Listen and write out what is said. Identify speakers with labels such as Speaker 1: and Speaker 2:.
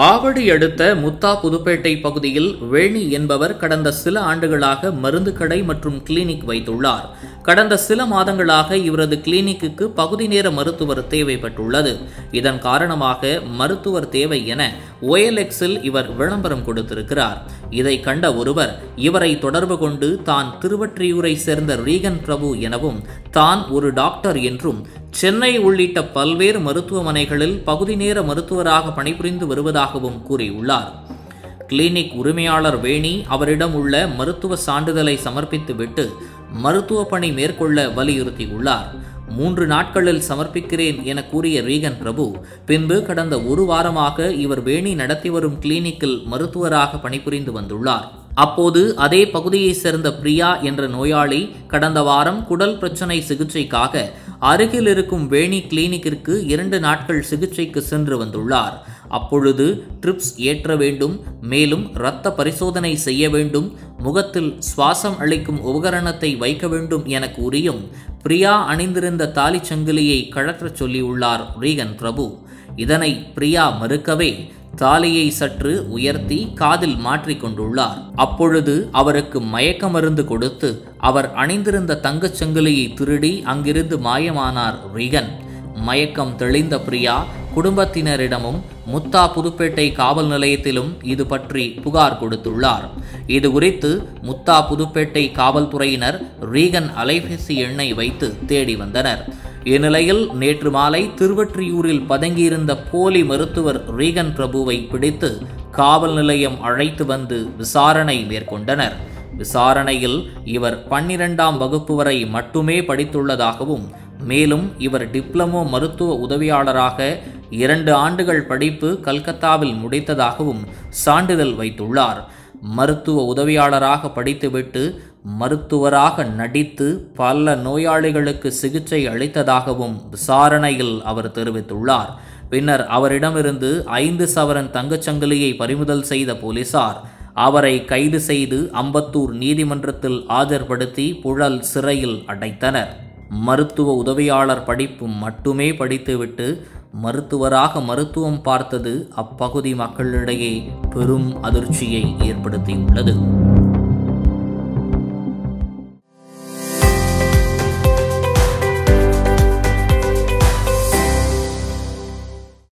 Speaker 1: ஆவடி அடுத்த முத்தா புதுப்பேட்டை பகுதியில் வேணி என்பவர் கடந்த சில ஆண்டுகளாக மருந்து கடை மற்றும் கிளினிக் வைத்துள்ளார் கடந்த சில மாதங்களாக இவரது கிளினிக்குக்கு பகுதி நேர மருத்துவர் தேவைப்பட்டுள்ளது இதன் காரணமாக மருத்துவர் தேவை என ஓஎல்எக்ஸில் இவர் விளம்பரம் கொடுத்திருக்கிறார் இதை கண்ட ஒருவர் இவரை தொடர்பு கொண்டு தான் திருவற்றியூரை சேர்ந்த ரீகன் பிரபு எனவும் தான் ஒரு டாக்டர் என்றும் சென்னை உள்ளிட்ட பல்வேறு மருத்துவமனைகளில் பகுதி நேர மருத்துவராக பணிபுரிந்து வருவதாகவும் கூறியுள்ளார் கிளினிக் உரிமையாளர் வேணி அவரிடம் உள்ள மருத்துவ சான்றிதழை சமர்ப்பித்துவிட்டு மருத்துவ பணி மேற்கொள்ள வலியுறுத்தியுள்ளார் மூன்று நாட்களில் சமர்ப்பிக்கிறேன் என கூறிய ரீகன் பிரபு பின்பு கடந்த ஒரு வாரமாக இவர் வேணி நடத்தி வரும் கிளினிக்கில் மருத்துவராக பணிபுரிந்து வந்துள்ளார் அப்போது அதே பகுதியைச் சேர்ந்த பிரியா என்ற நோயாளி கடந்த வாரம் குடல் பிரச்சனை சிகிச்சைக்காக அருகில் இருக்கும் வேணி கிளினிக்கிற்கு இரண்டு நாட்கள் சிகிச்சைக்கு சென்று வந்துள்ளார் அப்பொழுது ட்ரிப்ஸ் ஏற்ற வேண்டும் மேலும் இரத்த பரிசோதனை செய்ய வேண்டும் முகத்தில் சுவாசம் அளிக்கும் உபகரணத்தை வைக்க வேண்டும் என கூறியும் பிரியா அணிந்திருந்த தாலிச் சங்கிலியை கழற்றச் சொல்லியுள்ளார் ரீகன் பிரபு இதனை பிரியா மறுக்கவே தாலியை சற்று உயர்த்தி காதில் மாற்றிக் கொண்டுள்ளார் அப்பொழுது அவருக்கு மயக்க மருந்து கொடுத்து அவர் அணிந்திருந்த தங்கச் சங்கிலியை திருடி அங்கிருந்து மாயமானார் ரீகன் மயக்கம் தெளிந்த பிரியா குடும்பத்தினரிடமும் முத்தா புதுப்பேட்டை காவல் நிலையத்திலும் இது பற்றி புகார் கொடுத்துள்ளார் இது குறித்து முத்தா புதுப்பேட்டை காவல்துறையினர் ரீகன் அலைபேசி எண்ணை வைத்து தேடி வந்தனர் இந்நிலையில் நேற்று மாலை திருவற்றியூரில் பதுங்கியிருந்த போலி மருத்துவர் ரீகன் பிரபுவை பிடித்து காவல் நிலையம் அழைத்து வந்து விசாரணை மேற்கொண்டனர் விசாரணையில் இவர் பன்னிரெண்டாம் வகுப்பு வரை மட்டுமே படித்துள்ளதாகவும் மேலும் இவர் டிப்ளமோ மருத்துவ உதவியாளராக இரண்டு ஆண்டுகள் படிப்பு கல்கத்தாவில் முடித்ததாகவும் சான்றிதழ் வைத்துள்ளார் மருத்துவ உதவியாளராக படித்துவிட்டு மருத்துவராக நடித்து பல நோயாளிகளுக்கு சிகிச்சை அளித்ததாகவும் விசாரணையில் அவர் தெரிவித்துள்ளார் பின்னர் அவரிடமிருந்து ஐந்து சவரன் தங்கச்சங்கிலியை பறிமுதல் செய்த போலீசார் அவரை கைது செய்து அம்பத்தூர் நீதிமன்றத்தில் ஆஜர்படுத்தி புழல் சிறையில் அடைத்தனர் மருத்துவ உதவியாளர் படிப்பு மட்டுமே படித்துவிட்டு மருத்துவராக மருத்துவம் பார்த்தது அப்பகுதி மக்களிடையே பெரும் அதிர்ச்சியை ஏற்படுத்தியுள்ளது